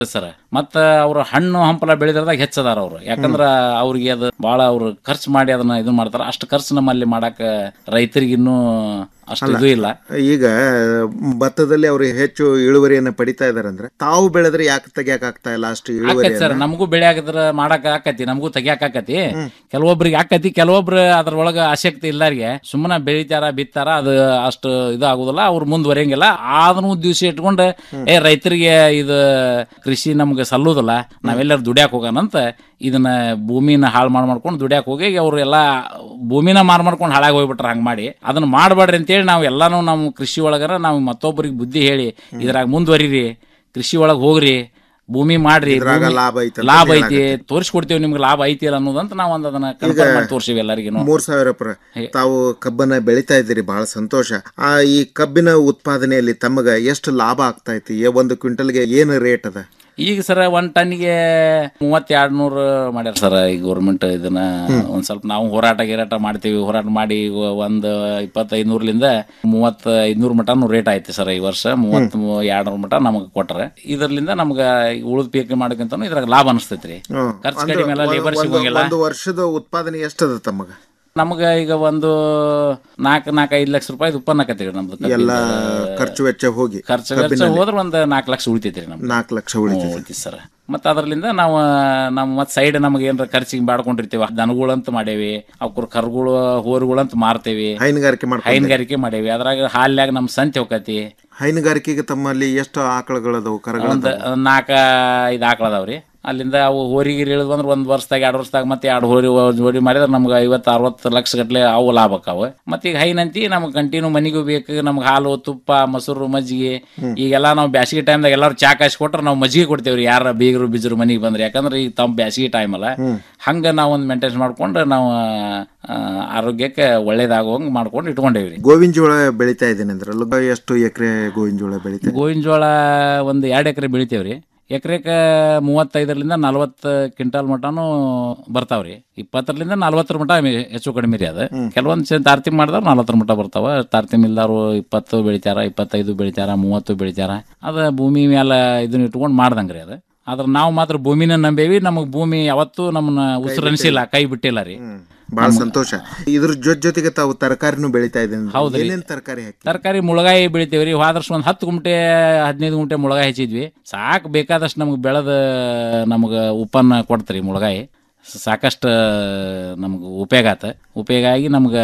Sir ಮತ್ತ ಅವ್ರ ಹಣ್ಣು ಹಂಪಲ ಬೆಳೆದ್ರದಾಗ ಹೆಚ್ಚದಾರ ಅವ್ರು ಯಾಕಂದ್ರ ಅವ್ರಿಗೆ ಅದು ಬಹಳ ಅವ್ರು ಖರ್ಚು ಮಾಡಿ ಅದನ್ನ ಇದು ಮಾಡ್ತಾರ ಅಷ್ಟು ಖರ್ಚು ನಮ್ಮಲ್ಲಿ ಮಾಡಾಕ ರೈತರಿಗೆ ಇನ್ನೂ ಅಷ್ಟು ಇದು ಇಲ್ಲ ಈಗ ಭತ್ತದಲ್ಲಿ ಅವರು ಹೆಚ್ಚು ಇಳುವರಿಯನ್ನು ಪಡಿತಾ ಇದಾರೆ ಅಂದ್ರೆ ತಾವು ಬೆಳೆದ್ರೆ ಯಾಕೆ ತೆಗಿಯಕ್ ಆಗ್ತಾ ಇಲ್ಲ ಅಷ್ಟು ಇಳುವರಿ ಆಕತಿ ಸರ್ ನಮಗೂ ಬೆಳೆ ಆಗಿದ್ರ ಮಾಡಾಕ ಆಕತಿ ನಮಗೂ ತೆಗಿಯಾಕ ಆಕತಿ ಕೆಲವೊಬ್ರಿಗೆ ಆಕತಿ ಕೆಲವೊಬ್ರು ಅದ್ರೊಳಗ ಆಸಕ್ತಿ ಇಲ್ಲಾರಿಗೆ ಸುಮ್ಮನೆ ಬೆಳಿತಾರ ಬಿತ್ತಾರ ಅದು ಅಷ್ಟು ಇದು ಆಗುದಿಲ್ಲ ಅವ್ರು ಮುಂದುವರಿಯಂಗಿಲ್ಲ ಅದನ್ನು ದಿವಸ ಇಟ್ಕೊಂಡು ಏ ರೈತರಿಗೆ ಇದು ಕೃಷಿ ನಮ್ಗೆ ಸಲ್ಲುದಿಲ್ಲ ನಾವೆಲ್ಲರೂ ದುಡ್ಯಾಕ್ ಹೋಗೋಣಂತ ಇದನ್ನ ಭೂಮಿನ ಹಾಳು ಮಾಡಿ ಮಾಡ್ಕೊಂಡು ದುಡ್ಯಾಕ್ ಹೋಗಿ ಅವ್ರು ಎಲ್ಲ ಭೂಮಿನ ಮಾರ್ ಮಾಡ್ಕೊಂಡು ಹಾಳಾಗಿ ಹೋಗ್ಬಿಟ್ರ ಹಂಗ್ ಮಾಡಿ ಅದನ್ನ ಮಾಡಬೇಡ್ರಿ ಅಂತೇಳಿ ನಾವು ಎಲ್ಲಾನು ನಮ್ಮ ಕೃಷಿ ಒಳಗರ ನಾವು ಮತ್ತೊಬ್ಬರಿಗೆ ಬುದ್ಧಿ ಹೇಳಿ ಇದ್ರಾಗ ಮುಂದುವರಿರಿ ಕೃಷಿ ಒಳಗೆ ಹೋಗ್ರಿ ಭೂಮಿ ಮಾಡ್ರಿ ಇದ್ರಾಗ ಭೂಮಿ- ಲಾಭ ಐತೆ ಅಂತ ಲಾಭ ಐತಿ ತೋರಿಸ್ಕೊಡ್ತೇವೆ ನಿಮ್ಗೆ ಲಾಭ ಐತಿ ಇಲ್ಲ ಅನ್ನೋದಂತ ನಾವು ಒಂದು ಅದನ್ನ ಕನ್ಫರ್ಮ್ ಮಾಡಿ ತೋರ್ಸಿವಿ ಎಲ್ಲರಿಗೂ ಮೂರ್ ಸಾವಿರ ಪ್ರ ತಾವು ಕಬ್ಬನ್ನ ಬೆಳಿತಾ ಇದ್ದೀರಿ ಬಹಳ ಸಂತೋಷ ಆ ಈ ಕಬ್ಬಿನ ಉತ್ಪಾದನೆಯಲ್ಲಿ ತಮಗ ಎಷ್ಟು ಲಾಭ ಆಗ್ತಾ ಐತಿ ಏ- ಒಂದು ಕ್ವಿಂಟಲ್ಗೆ ಏನು ರೇಟ್ ಅದ ಈಗ ಸರ ಒಂದ್ ಟನ್ಗೆ ಮೂವತ್ತೆರಡು ನೂರು ಮಾಡ್ಯಾರ ಸರ್ ಈ ಗೌರ್ಮೆಂಟ್ ಇದನ್ನ ಒಂದ್ ಸ್ವಲ್ಪ ನಾವು ಹೋರಾಟ ಗಿರಾಟ ಮಾಡ್ತೀವಿ ಹೋರಾಟ ಮಾಡಿ ಇವ- ಒಂದ್ ಇಪ್ಪತ್ತೈದು ನೂರ್ಲಿಂದ ಮೂವತ್ತ ಐದ್ನೂರ್ ಮಟನು ರೇಟ್ ಐತಿ ಸರ್ ಈ ವರ್ಷ ಮೂವತ್ತ್ ಎರಡ್ ನೂರ್ ಮಟ ನಮಗ್ ಕೊಟ್ರ ಇದರ್ಲಿಂದ ನಮ್ಗ ಉಳಿದ ಪೀಕ್ ಮಾಡಕ್ಕಂತ ಇದ್ರಾಗ ಲಾಭ ಅನಿಸ್ತೈತ್ರಿ ಹ್ಮ್. ಖರ್ಚು ಒಂದು- ಕಡಿಮೆ ಎಲ್ಲ ಲೇಬರ್ ಒಂದು- ಸಿಗೋಂಗಿಲ್ಲ ಒಂದು ವರ್ಷದ ಉತ್ಪಾದನೆ ಎಷ್ಟದ ತಮಗ ನಮಗ ಈಗ ಒಂದು ನಾಲ್ಕು ನಾಲ್ಕು ಐದು ಲಕ್ಷ ರೂಪಾಯಿ ಉತ್ಪನ್ನ ಆಕತ್ರಿ ನಮ್ದು ಕಬ್ಬಿಂದ. ಎಲ್ಲ ಖರ್ಚು ವೆಚ್ಚ ಹೋಗಿ ಖರ್ಚು ವೆಚ್ಚ ಹೋದ್ರ ಒಂದ್ ನಾಲ್ಕು ಲಕ್ಷ ಉಳಿತೈತ್ರಿ ನಮ್ದು ನಾಲ್ಕು ಲಕ್ಷ ಉಳಿತೈತಿ ಉಳಿತೈತಿ ಸರ್ ಮತ್ತೆ ಅದರಲ್ಲಿಂದ ನಾವು ನಮ್ಮ ಮತ್ತೆ ಸೈಡ್ ನಮಗೆ ಏನಾರ ಖರ್ಚಿಗೆ ಮಾಡ್ಕೊಂಡಿರ್ತೀವಿ ದನಗಳಂತ ಮಾಡೇವಿ ಅವ್ರ ಕರುಗಳು ಹೋರುಗಳಂತ ಮಾರ್ತೇವಿ ಹೈನುಗಾರಿಕೆ ಮಾಡ್ಕೊಂಡು ಹೈನುಗಾರಿಕೆ ಮಾಡೇವಿ ಅದ್ರಾಗ ಹಾಲ್ಯಾಗ ನಮ್ ಸಂತೆ ಹೋಗತಿ ಹೈನುಗಾರಿಕೆಗೆ ತಮ್ಮಲ್ಲಿ ಎಷ್ಟು ಆಕಳಗಳದವು ಒಂದ್ ಕರಗಳದವು ನಾಲ್ಕ ಐದು ಆಕಳದಾವ್ರಿ ಅಲ್ಲಿಂದ ಅವು ಹೋರಿಗಿರಿ ಇಳಿದ್ ಬಂದ್ರೆ ಒಂದ್ ವರ್ಷದಾಗ ಎರಡು ವರ್ಷದಾಗ ಮತ್ತೆ ಎರಡು ಹೋರಿ ಜೋಡಿ ಮಾಡಿದ್ರೆ ನಮ್ಗೆ ಐವತ್ತು ಅರವತ್ತು ಲಕ್ಷ ಗಟ್ಲೆ ಅವು ಲಾಭ ಆಕಾವ ಮತ್ತೆ ಈಗ ಹೈನಂತಿ ನಮ್ಗೆ ಕಂಟಿನ್ಯೂ ಮನಿಗೂ ಬೇಕು ನಮ್ಗೆ ಹಾಲು ತುಪ್ಪ ಮೊಸರು ಮಜ್ಜಿಗೆ ಈಗೆಲ್ಲ ನಾವು ಬ್ಯಾಸಿಗೆ ಟೈಮ್ದಾಗ ಎಲ್ಲಾರು ಚಾ ಕಾಯಿಸಿ ಕೊಟ್ರೆ ನಾವು ಮಜ್ಜಿಗೆ ಕೊಡ್ತೇವ್ರಿ ಯಾರ ಬೀಗರು ಬಿಜರು ಮನಿಗೆ ಬಂದ್ರೆ ಯಾಕಂದ್ರೆ ಈಗ ತಮ್ಮ ಬ್ಯಾಸಿಗೆ ಟೈಮ್ ಅಲ್ಲ ಹಂಗ ನಾವು ಒಂದು ಮೇಂಟೈನ್ ಮಾಡ್ಕೊಂಡು ನಾವು ಆ, ಆರೋಗ್ಯಕ್ಕೆ ಒಳ್ಳೇದಾಗುವಂಗ್ ಮಾಡ್ಕೊಂಡು ಇಟ್ಕೊಂಡೇವ್ರಿ ಗೋವಿನ ಜೋಳ ಬೆಳಿತಾ ಇದ್ದೇನೆ ಅಂದ್ರಲ್ಲ ಎಷ್ಟು ಎಕರೆ ಗೋವಿನ ಜೋಳ ಬೆಳಿತಾ ಗೋವಿನ ಜೋಳ ಒಂದು ಎರಡು ಎಕರೆ ಬೆಳಿತೇವ್ರಿ ಎಕರೆಕ ಮೂವತ್ತೈದರಿಂದ ನಲ್ವತ್ತು ಕ್ವಿಂಟಾಲ್ ಮಟನು ಬರ್ತಾವ್ರಿ ಇಪ್ಪತ್ತರಿಂದ ನಲ್ವತ್ತರ ಮಟ ಮೆ- ಹೆಚ್ಚು ಕಡಿಮೆ ರೀ ಅದು ಕೆಲವೊಂದು ತಾರತಮ್ಯ ಮಾಡಿದವ್ರು ನಲ್ವತ್ತರ ಮಟ ಬರ್ತಾವ ತಾರತಮ್ಯ ಇಲ್ದವ್ರು ಇಪ್ಪತ್ತು ಬೆಳಿತಾರ ಇಪ್ಪತ್ತೈದು ಬೆಳಿತಾರ ಮೂವತ್ತು ಬೆಳಿತಾರ ಅದು ಭೂಮಿ ಮೇಲೆ ಇದನ್ನ ಇಟ್ಕೊಂಡು ಮಾಡ್ದಂಗ್ರಿ ಅದು ಆದ್ರೆ ನಾವು ಮಾತ್ರ ಭೂಮಿನ ನಂಬೇವಿ ನಮಗೆ ಭೂಮಿ ಯಾವತ್ತೂ ನಮ್ಮನ್ನ ಉಸಿರನಿಸಿಲ್ಲ ಕೈ ಬಿಟ್ಟಿಲ್ಲ ರೀ ಬಹಳ ಸಂತೋಷ ಇದ್ರ ಜೊತೆ ಜೊತೆಗೆ ತಾವು ತರಕಾರಿನೂ ಬೆಳಿತಾ ಇದ್ದೇನೆ ಹೌದ್ರಿ. ಏನೇನ್ ತರಕಾರಿ ಹಾಕಿ ತರಕಾರಿ ಮುಳಗಾಯಿ ಬೆಳಿತೇವ್ರಿ ಹೋದ ಒಂದು ಹತ್ತು ಗುಂಟೆ ಹದಿನೈದು ಗುಂಟೆ ಮುಳಗಾಯಿ ಹಚ್ಚಿದ್ವಿ ಸಾಕು ಬೇಕಾದಷ್ಟು ನಮ್ಗೆ ಬೆಳೆದ ನಮ್ಗೆ ಉಪ್ಪನ್ನ ಕೊಡ್ತ್ರಿ ಮುಳಗಾಯಿ ಸಾಕಷ್ಟು ನಮ್ಗೆ ಉಪಯೋಗ ಆತ ಉಪಯೋಗ ಆಗಿ ನಮ್ಗೆ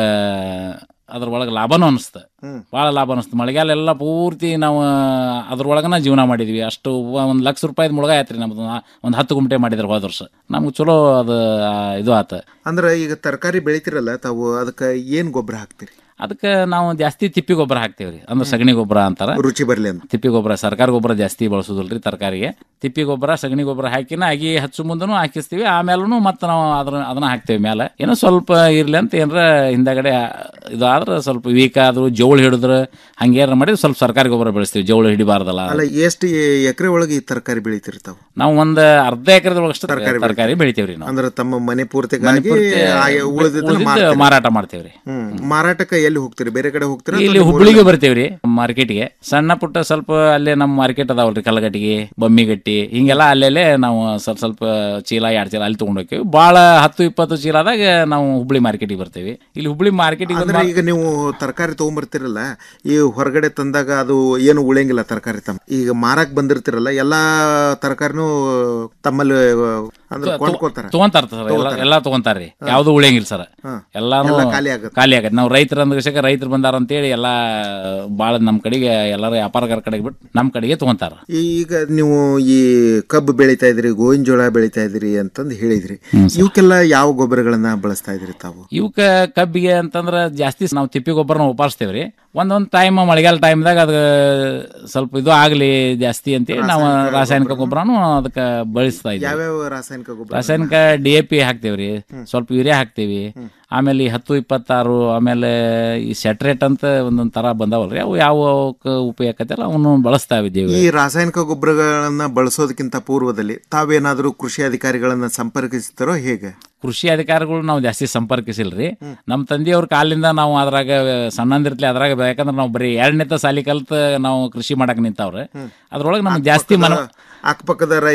ಅದ್ರ ಒಳಗೆ ಲಾಭನೂ ಅನಿಸ್ತು ಭಾಳ ಲಾಭ ಅನಿಸ್ತು ಮಳೆಗಾಲ ಎಲ್ಲ ಪೂರ್ತಿ ನಾವು ಅದ್ರೊಳಗನ ಜೀವನ ಮಾಡಿದ್ವಿ ಅಷ್ಟು ಒಂದು ಲಕ್ಷ ರೂಪಾಯಿದ ಮುಳಗಾಯಿ ಆತ್ರಿ ನಮ್ದು ಒಂದು ಹತ್ತು ಗುಂಟೆ ಮಾಡಿದ್ರು ಹೋದ ವರ್ಷ ನಮ್ಗೆ ಚಲೋ ಅದು ಆ, ಇದು ಆತ ಅಂದ್ರೆ ಈಗ ತರಕಾರಿ ಬೆಳಿತಿರಲ್ಲ ತಾವು ಅದಕ್ಕೆ ಏನ್ ಗೊಬ್ಬರ ಹಾಕ್ತಿರಿ ಅದಕ್ಕೆ ನಾವು ಜಾಸ್ತಿ ತಿಪ್ಪಿ ಗೊಬ್ಬರ ಹಾಕ್ತೇವ್ರಿ ಅಂದ್ರೆ ಸಗಣಿ ಗೊಬ್ಬರ ಅಂತಾರ ರುಚಿ ಬರ್ಲಿ ಅಂತ ತಿಪ್ಪಿ ಗೊಬ್ಬರ ಸರ್ಕಾರ ಗೊಬ್ಬರ ಜಾಸ್ತಿ ಬಳಸೋದಿಲ್ರಿ ತರಕಾರಿಗೆ ತಿಪ್ಪಿ ಗೊಬ್ಬರ ಸಗಣಿ ಗೊಬ್ಬರ ಹಾಕಿನ ಅಗಿ ಹಚ್ಚು ಮುಂದನು ಹಾಕಿಸ್ತೀವಿ ಆಮೇಲೂ ಮತ್ತೆ ನಾವು ಅದ್ರ ಅದನ್ನ ಹಾಕ್ತೇವೆ ಮೇಲೆ ಏನೋ ಸ್ವಲ್ಪ ಇರ್ಲಿ ಅಂತ ಏನಾರ ಹಿಂದಗಡೆ ಇದು ಆದ್ರೆ ಸ್ವಲ್ಪ ವೀಕ್ ಆದ್ರು ಜೋಳ ಹಿಡಿದ್ರೆ ಹಂಗೇನಾರ ಮಾಡಿ ಸ್ವಲ್ಪ ಸರ್ಕಾರಿ ಗೊಬ್ಬರ ಬೆಳೆಸ್ತೀವಿ ಜೋಳ ಹಿಡಿಬಾರ್ದಲ್ಲ ಅಲ್ಲ ಎಷ್ಟು ಎಕರೆ ಒಳಗೆ ಈ ತರಕಾರಿ ಬೆಳಿತಿರಿ ತಾವು ನಾವು ಒಂದ್ ಅರ್ಧ ಎಕರೆದೊಳಗಷ್ಟು ತರಕಾರಿ ಬೆಳಿತೇವ್ರಿ ನಾವು ಅಂದ್ರೆ ತಮ್ಮ ಮನೆ ಮನೆ ಪೂರ್ತಿಗಾಗಿ ಪೂರ್ತಿ ಉಳಿದಿದ್ದನ್ನ ಉಳ್ದಿದ್ದು ಮಾರ್ತೀರಿ. ಮಾರಾಟ ಮಾಡ್ತೇವ್ರಿ ಹ್ಮ್ ಮಾರಾಟಕ್ಕೆ ಎಲ್ಲಿ ಹೋಗ್ತೀರಿ ಬೇರೆ ಕಡೆ ಹೋಗ್ತೀರಾ ಇಲ್ಲಿ ಹುಬ್ಳಿಗೆ ಬರ್ತೇವ್ರಿ ಮಾರ್ಕೆಟ್ಗೆ ಸಣ್ಣ ಪುಟ್ಟ ಸ್ವಲ್ಪ ಅಲ್ಲೇ ನಮ್ಮ ಮಾರ್ಕೆಟ್ ಅದಾವಲ್ರಿ ಕಲ್ಲಗಟ್ಟಿಗೆ ಬೊಮ್ಮಿಗಟ್ಟಿ ಹಿಂಗೆಲ್ಲ ಅಲ್ಲೆಲ್ಲೇ ನಾವು ಸ್ವಲ್ಪ ಸ್ವಲ್ಪ ಚೀಲ ಎರಡು ಚೀಲ ಅಲ್ಲಿ ತಗೊಂಡ್ ಹೋಗ್ತೀವಿ ಭಾಳ ಹತ್ತು ಇಪ್ಪತ್ತು ಚೀಲದಾಗ ನಾವು ಹುಬ್ಳಿ ಮಾರ್ಕೆಟಿಗೆ ಬರ್ತೇವೆ ಇಲ್ಲಿ ಹುಬ್ಳಿ ಮಾರ್ಕೆಟಿಗೆ ಅಂದ್ರೆ ಈಗ ನೀವು ತರಕಾರಿ ತಗೊಂಡ್ಬರ್ತಿರಲ್ಲ ಈ ಹೊರಗಡೆ ತಂದಾಗ ಅದು ಏನು ಉಳಿಯಂಗಿಲ್ಲ ತರಕಾರಿ ತಮ್ಮ ಈಗ ಮಾರಕ್ ಬಂದಿರ್ತಿರಲ್ಲ ಎಲ್ಲಾ ತರಕಾರಿನೂ ತಮ್ಮಲ್ಲಿ ಅಂದ್ರೆ ಕೊಂಡ್ಕೋತಾರ ತಗೊಂತಾರ ಸರ್ ಎಲ್ಲ ಎಲ್ಲ ತಗೊಂತಾರ್ರಿ ಯಾವ್ದು ಉಳಿಯಂಗಿಲ್ಲ ಸರ್ ಎಲ್ಲಾನು ಎಲ್ಲ ಖಾಲಿ ಆಗತ್ತೆ. ಖಾಲಿ ಆಗತ್ತೆ ನಾವು ರೈತರ ಅಂದ್ರಸಕ ರೈತರು ಬಂದಾರ ಅಂತೇಳಿ ಎಲ್ಲಾ ಭಾಳ ನಮ್ಮ ಕಡೆಗೆ ಎಲ್ಲಾರು ವ್ಯಾಪಾರಗಾರ ಕಡೆಗೆ ಬಿಟ್ಟು ನಮ್ಮ ಕಡೆಗೆ ತಗೊಂತಾರ ಈಗ ನೀವು ಈ ಕಬ್ಬು ಬೆಳಿತಾ ಇದ್ರಿ ಗೋವಿನ ಜೋಳ ಬೆಳಿತಾ ಇದ್ರಿ ಅಂತಂದು ಹೇಳಿದ್ರಿ ಇವಕ್ಕೆಲ್ಲ ಯಾವ ಗೊಬ್ಬರಗಳನ್ನ ಬಳಸ್ತಾ ಇದ್ರಿ ತಾವು ಇವಕ್ಕ ಕಬ್ಬಿಗೆ ಅಂತಂದ್ರ ಜಾಸ್ತಿ ನಾವು ತಿಪ್ಪಿ ಗೊಬ್ಬರನ ಉಪಯೋಗಿಸ್ತೇವ್ರಿ ಒಂದೊಂದ್ ಟೈಮ್ ಮಳೆಗಾಲ ಟೈಮ್ದಾಗ ಅದ ಸ್ವಲ್ಪ ಇದು ಆಗ್ಲಿ ಜಾಸ್ತಿ ಅಂತೇಳಿ ನಾವು ರಾಸಾಯನಿಕ ಗೊಬ್ಬರನು ಅದಕ್ಕೆ ಬಳಸ್ತಾ ಇದ್ದೀವಿ ಯಾವ್ಯಾವ ರಾಸಾಯನಿಕ ಗೊಬ್ಬರ ರಾಸಾಯನಿಕ ಡಿ ಎ ಪಿ ಹಾಕ್ತೇವ್ರಿ ಸ್ವಲ್ಪ ಯೂರಿಯಾ ಹಾಕ್ತೇವಿ ಆಮೇಲೆ ಈ ಹತ್ತು ಇಪ್ಪತ್ತಾರು ಆಮೇಲೆ ಈ ಸೆಟ್ರೇಟ್ ಅಂತ ಒಂದೊಂದ್ ತರ ಬಂದಾವಲ್ರಿ ಅವು ಯಾವ ಉಪಯೋಗ ಆಕತ್ತಲ್ಲ ಅವನು ಬಳಸ್ತಾ ಇದ್ದೀವಿ ಈ ರಾಸಾಯನಿಕ ಗೊಬ್ಬರಗಳನ್ನ ಬಳಸೋದಕ್ಕಿಂತ ಪೂರ್ವದಲ್ಲಿ ತಾವೇನಾದ್ರೂ ಕೃಷಿ ಅಧಿಕಾರಿಗಳನ್ನ ಸಂಪರ್ಕಿಸ್ತಾರೋ ಹೇಗೆ ಕೃಷಿ ಅಧಿಕಾರಿಗಳು ನಾವು ಜಾಸ್ತಿ ಸಂಪರ್ಕಿಸಿಲ್ರಿ ನಮ್ಮ ತಂದೆಯವ್ರ ಕಾಲಿಂದ ನಾವು ಅದ್ರಾಗ ಸಣ್ಣಂದಿರ್ಲಿ ಅದ್ರಾಗ ಯಾಕಂದ್ರೆ ನಾವು ಬರೀ ಎರಡನೇತ ಸಾಲಿ ಕಲ್ತ್ ನಾವು ಕೃಷಿ ಮಾಡಕ್ ನಿಂತಾವ್ರೆ ಅದ್ರೊಳಗೆ ನಮ್ಗೆ ಜಾಸ್ತಿ ಮನ ಅಕ್ಕಪಕ್ಕದ